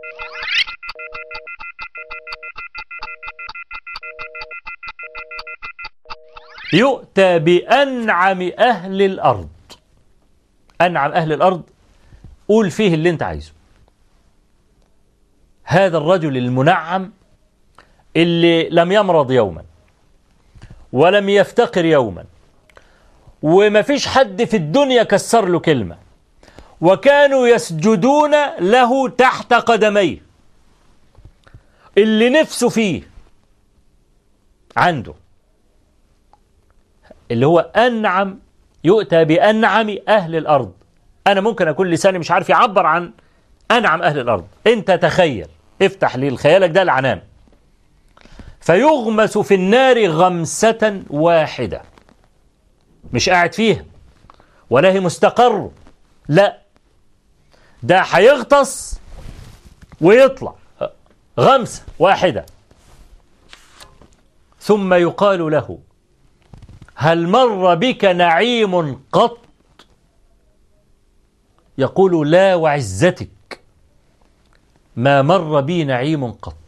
يؤتى بأنعم أهل الأرض أنعم أهل الأرض قول فيه اللي أنت عايزه هذا الرجل المنعم اللي لم يمرض يوما ولم يفتقر يوما وما فيش حد في الدنيا كسر له كلمة وكانوا يسجدون له تحت قدميه اللي نفسه فيه عنده اللي هو أنعم يؤتى بأنعم أهل الأرض أنا ممكن أكون لساني مش عارف يعبر عن أنعم أهل الأرض أنت تخيل افتح لي خيالك ده العنان فيغمس في النار غمسة واحدة مش قاعد فيها ولا هي مستقر لا ده هيغطس ويطلع غمسة واحدة ثم يقال له هل مر بك نعيم قط يقول لا وعزتك ما مر بي نعيم قط